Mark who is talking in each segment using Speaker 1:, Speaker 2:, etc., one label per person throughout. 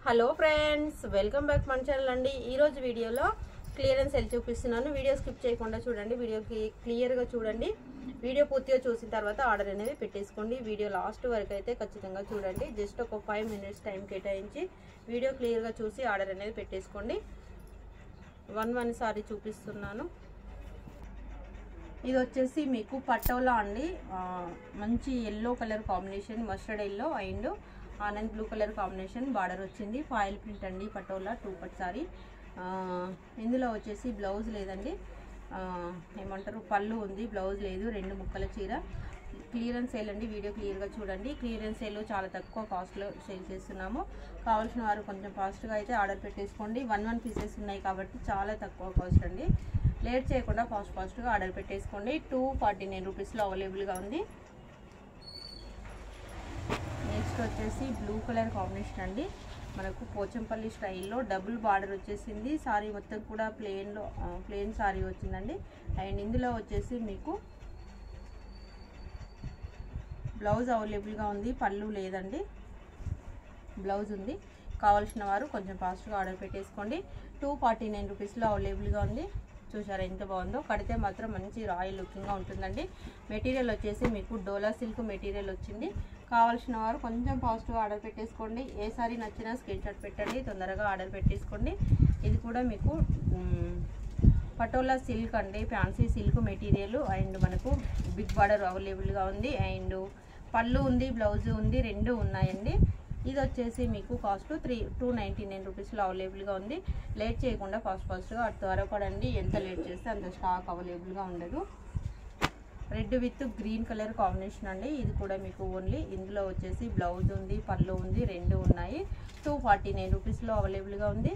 Speaker 1: hello friends welcome back మన ఛానల్ అండి ఈరోజు వీడియోలో క్లియరెన్స్ సెల్ చూపిస్తున్నాను వీడియో స్కిప్ చేయకుండా చూడండి వీడియోకి క్లియర్గా చూడండి వీడియో పూర్తిగా చూసిన తర్వాత ఆర్డర్ అనేది పెట్టేసుకోండి వీడియో లాస్ట్ వరకు అయితే ఖచ్చితంగా చూడండి జస్ట్ ఒక ఫైవ్ మినిట్స్ టైం కేటాయించి వీడియో క్లియర్గా చూసి ఆర్డర్ అనేది పెట్టేసుకోండి వన్ వన్ సారీ చూపిస్తున్నాను ఇది వచ్చేసి మీకు పటోలా అండి ఆ, మంచి yellow colour combination mustard yellow and ఆనంద్ బ్లూ కలర్ కాంబినేషన్ బార్డర్ వచ్చింది ఫాయిల్ ప్రింట్ అండి పటోలా టూ పట్ సారీ ఆ, ఇందులో వచ్చేసి బ్లౌజ్ లేదండి ఆ, ఏమంటారు పళ్ళు ఉంది బ్లౌజ్ లేదు రెండు ముక్కల చీర క్లియరెన్స్ సేల్ అండి వీడియో క్లియర్గా చూడండి క్లియరెన్స్ సేల్ చాలా తక్కువ కాస్ట్లో సేల్ చేస్తున్నాము కావాల్సిన వారు కొంచెం ఫాస్ట్గా అయితే ఆర్డర్ పెట్టేసుకోండి వన్ వన్ పీసెస్ ఉన్నాయి కాబట్టి చాలా తక్కువ కాస్ట్ అండి లేట్ చేయకుండా ఫాస్ట్ ఫాస్ట్గా ఆర్డర్ పెట్టేసుకోండి టూ ఫార్టీ నైన్ రూపీస్లో అవైలబుల్గా ఉంది నెక్స్ట్ వచ్చేసి బ్లూ కలర్ కాంబినేషన్ అండి మనకు పోచంపల్లి స్టైల్లో డబుల్ బార్డర్ వచ్చేసింది సారీ మొత్తం కూడా ప్లెయిన్లో ప్లెయిన్ సారీ వచ్చిందండి అండ్ ఇందులో వచ్చేసి మీకు బ్లౌజ్ అవైలబుల్గా ఉంది పళ్ళు లేదండి బ్లౌజ్ ఉంది కావాల్సిన వారు కొంచెం ఫాస్ట్గా ఆర్డర్ పెట్టేసుకోండి టూ ఫార్టీ నైన్ రూపీస్లో అవైలబుల్గా ఉంది చూసారా ఎంత బాగుందో కడితే మాత్రం మంచి రాయల్ లుకింగ్గా ఉంటుందండి మెటీరియల్ వచ్చేసి మీకు డోలా సిల్క్ మెటీరియల్ వచ్చింది కావాల్సిన వారు కొంచెం ఫాస్ట్గా ఆర్డర్ పెట్టేసుకోండి ఏ సారీ నచ్చినా స్క్రీన్ షాట్ పెట్టండి తొందరగా ఆర్డర్ పెట్టేసుకోండి ఇది కూడా మీకు మ్, పటోలా సిల్క్ అండి ఫ్యాన్సీ సిల్క్ మెటీరియల్ అండ్ మనకు బిగ్ బార్డర్ అవైలబుల్గా ఉంది అండ్ పళ్ళు ఉంది బ్లౌజ్ ఉంది రెండు ఉన్నాయండి ఇది వచ్చేసి మీకు cost three two ninety nine రూపీస్లో అవైలబుల్గా ఉంది లేట్ చేయకుండా ఫాస్ట్ ఫాస్ట్గా అటు త్వరపడండి ఎంత లేట్ చేస్తే అంత స్టాక్ అవైలబుల్గా ఉండదు red with green colour combination అండి ఇది కూడా మీకు ఓన్లీ ఇందులో వచ్చేసి బ్లౌజ్ ఉంది పళ్ళు ఉంది రెండు ఉన్నాయి టూ ఫార్టీ నైన్ రూపీస్లో అవైలబుల్గా ఉంది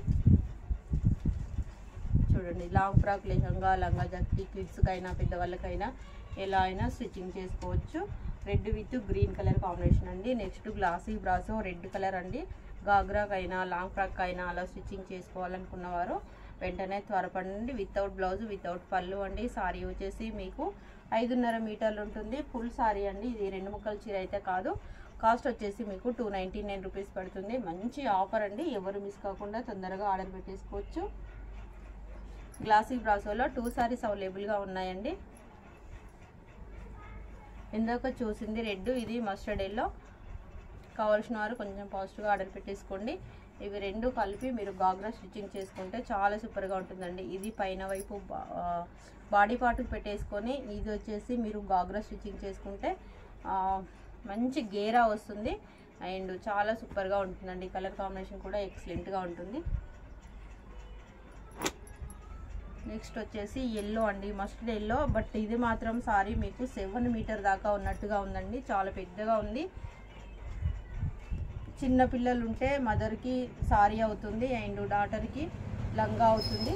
Speaker 1: చూడండి లాంగ్ ఫ్రాక్ లెహంగా లంగా జట్టి కిడ్స్కైనా పెద్దవాళ్ళకైనా ఎలా అయినా స్టిచ్చింగ్ చేసుకోవచ్చు red with green colour combination అండి next glossy brasso red colour అండి గాగ్రాకైనా లాంగ్ ఫ్రాక్ అయినా అలా స్టిచ్చింగ్ చేసుకోవాలనుకున్నవారు వెంటనే త్వరపడండి వితౌట్ బ్లౌజ్ వితౌట్ పళ్ళు అండి సారీ వచ్చేసి మీకు ఐదున్నర మీటర్లు ఉంటుంది ఫుల్ సారీ అండి ఇది రెండు ముక్కల చీర అయితే కాదు కాస్ట్ వచ్చేసి మీకు టూ నైంటీ నైన్ రూపీస్ పడుతుంది మంచి ఆఫర్ అండి ఎవరు మిస్ కాకుండా తొందరగా ఆర్డర్ పెట్టేసుకోవచ్చు గ్లాసీ బ్రాసోలో టూ సారీస్ అవైలబుల్గా ఉన్నాయండి ఇందాక చూసింది రెడ్ ఇది మస్టర్డ్ ఎల్లో కావాల్సిన వారు కొంచెం పాజిటివ్గా ఆర్డర్ పెట్టేసుకోండి ఇవి రెండు కలిపి మీరు గాగ్రా స్టిచ్చింగ్ చేసుకుంటే చాలా సూపర్గా ఉంటుందండి ఇది పైన వైపు బా- ఆ, బాడీ పార్ట్కి పెట్టేసుకొని ఇది వచ్చేసి మీరు గాగ్రా స్టిచ్చింగ్ చేసుకుంటే ఆ, మంచి గేరా వస్తుంది అండ్ చాలా సూపర్గా ఉంటుందండి కలర్ కాంబినేషన్ కూడా ఎక్సలెంట్గా ఉంటుంది నెక్స్ట్ వచ్చేసి ఎల్లో అండి మస్టర్డ్ ఎల్లో బట్ ఇది మాత్రం సారీ మీకు సెవెన్ మీటర్ దాకా ఉన్నట్టుగా ఉందండి చాలా పెద్దగా ఉంది చిన్న పిల్లలు ఉంటే మదర్కి సారీ అవుతుంది అండ్ డాటర్కి లంగా అవుతుంది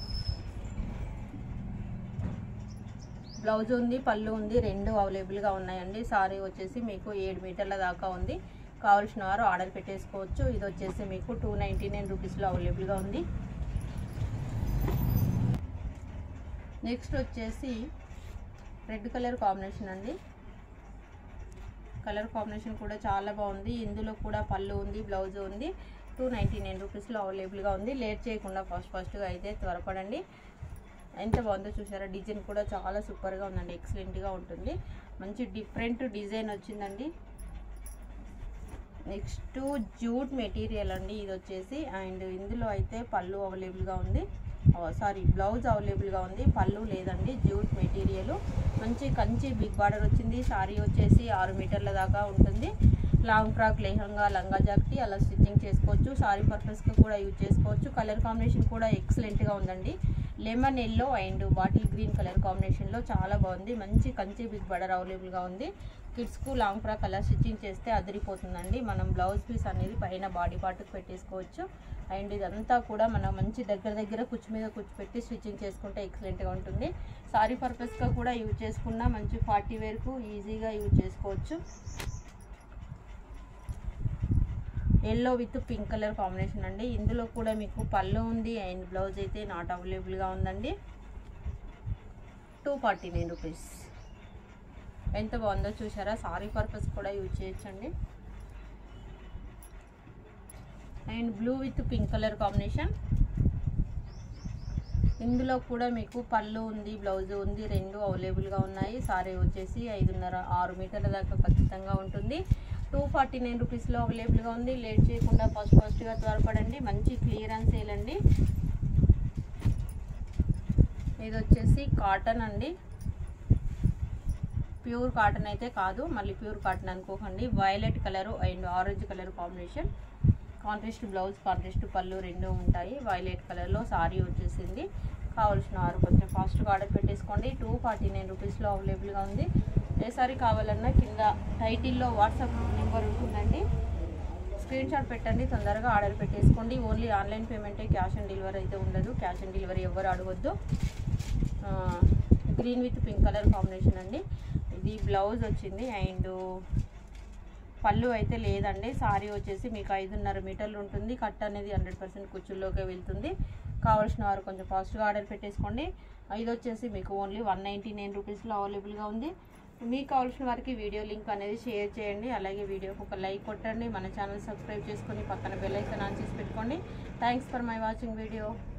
Speaker 1: బ్లౌజ్ ఉంది పళ్ళు ఉంది రెండు అవైలబుల్గా ఉన్నాయండి సారీ వచ్చేసి మీకు ఏడు మీటర్ల దాకా ఉంది కావాల్సిన వారు ఆర్డర్ పెట్టేసుకోవచ్చు ఇది వచ్చేసి మీకు టూ నైంటీ నైన్ రూపీస్లో అవైలబుల్గా ఉంది నెక్స్ట్ వచ్చేసి రెడ్ కలర్ కాంబినేషన్ అండి కలర్ కాంబినేషన్ కూడా చాలా బాగుంది ఇందులో కూడా పళ్ళు ఉంది బ్లౌజ్ ఉంది టూ నైంటీ నైన్ రూపీస్లో అవైలబుల్గా ఉంది లేట్ చేయకుండా ఫస్ట్ ఫస్ట్గా అయితే త్వరపడండి ఎంత బాగుందో చూసారా డిజైన్ కూడా చాలా సూపర్గా ఉందండి ఎక్సలెంట్గా ఉంటుంది మంచి డిఫరెంట్ డిజైన్ వచ్చిందండి నెక్స్ట్ జూట్ మెటీరియల్ అండి ఇది వచ్చేసి అండ్ ఇందులో అయితే పళ్ళు అవైలబుల్గా ఉంది సారీ బ్లౌజ్ అవైలబుల్గా ఉంది పళ్ళు లేదండి జూట్ మెటీరియల్ మంచి కంచి బిగ్ బార్డర్ వచ్చింది సారీ వచ్చేసి ఆరు మీటర్ల దాకా ఉంటుంది లాంగ్ ఫ్రాక్ లెహంగా లంగా జాకెట్ అలా స్టిచ్చింగ్ చేసుకోవచ్చు సారీ పర్పస్గా కూడా యూజ్ చేసుకోవచ్చు కలర్ కాంబినేషన్ కూడా ఎక్సలెంట్గా ఉందండి lemon yellow and bottle green colour కాంబినేషన్లో చాలా బాగుంది మంచి కంచి బిగ్ బార్డర్ అవైలబుల్గా ఉంది కిడ్స్కు లాంగ్ ఫ్రాక్ అలా స్టిచ్చింగ్ చేస్తే అదిరిపోతుందండి మనం బ్లౌజ్ పీస్ అనేది పైన బాడీ పార్ట్కి పెట్టేసుకోవచ్చు అండ్ ఇదంతా కూడా మనం మంచి దగ్గర దగ్గర కుచ్చు మీద కుచ్చు పెట్టి స్టిచ్చింగ్ చేసుకుంటే ఎక్సలెంట్గా ఉంటుంది సారీ పర్పస్గా కూడా యూజ్ చేసుకున్నా మంచి పార్టీ వేర్కు ఈజీగా యూజ్ చేసుకోవచ్చు yellow with pink colour combination అండి ఇందులో కూడా మీకు పళ్ళు ఉంది అండ్ బ్లౌజ్ అయితే నాట్ అవైలబుల్గా ఉందండి టూ ఫార్టీ నైన్ రూపీస్ ఎంత బాగుందో చూసారా సారీ పర్పస్ కూడా యూజ్ చేయొచ్చండి and blue with pink colour combination ఇందులో కూడా మీకు పళ్ళు ఉంది బ్లౌజ్ ఉంది రెండు అవైలబుల్గా ఉన్నాయి సారీ వచ్చేసి ఐదున్నర ఆరు మీటర్ల దాకా ఖచ్చితంగా ఉంటుంది టూ ఫార్టీ నైన్ రూపీస్లో అవైలబుల్గా ఉంది లేట్ చేయకుండా ఫస్ట్ ఫస్ట్గా త్వరపడండి మంచి క్లియరెన్స్ సేల్ అండి ఇది వచ్చేసి కాటన్ అండి ప్యూర్ కాటన్ అయితే కాదు మళ్ళీ ప్యూర్ కాటన్ అనుకోకండి violet colour and orange colour combination contrast blouse contrast పళ్ళు రెండు ఉంటాయి వైలెట్ కలర్లో సారీ వచ్చేసింది కావాల్సిన వారు కొంచెం ఫాస్ట్గా ఆర్డర్ పెట్టేసుకోండి టూ ఫార్టీ నైన్ రూపీస్లో అవైలబుల్గా ఉంది ఏ సారీ కావాలన్నా కింద టైటిల్లో వాట్సాప్ నెంబర్ ఉంటుందండి స్క్రీన్ షాట్ పెట్టండి తొందరగా ఆర్డర్ పెట్టేసుకోండి ఓన్లీ ఆన్లైన్ పేమెంటే క్యాష్ ఆన్ డెలివరీ అయితే ఉండదు క్యాష్ ఆన్ డెలివరీ ఎవరు అడగొద్దు green with pink colour combination అండి ఇది బ్లౌజ్ వచ్చింది అండ్ పళ్ళు అయితే లేదండి సారీ వచ్చేసి మీకు ఐదున్నర మీటర్లు ఉంటుంది కట్ అనేది హండ్రెడ్ పర్సెంట్ కుచ్చుల్లోకి వెళ్తుంది కావాల్సిన వారు కొంచెం ఫాస్ట్గా ఆర్డర్ పెట్టేసుకోండి ఇది వచ్చేసి మీకు ఓన్లీ వన్ నైంటీ నైన్ రూపీస్లో అవైలబుల్గా ఉంది మీకు కావాల్సిన వారికి వీడియో లింక్ అనేది షేర్ చేయండి అలాగే వీడియోకి ఒక లైక్ కొట్టండి మన ఛానల్ సబ్స్క్రైబ్ చేసుకొని పక్కన బెల్ ఐకాన్ ఆన్ చేసి పెట్టుకోండి thanks for my watching video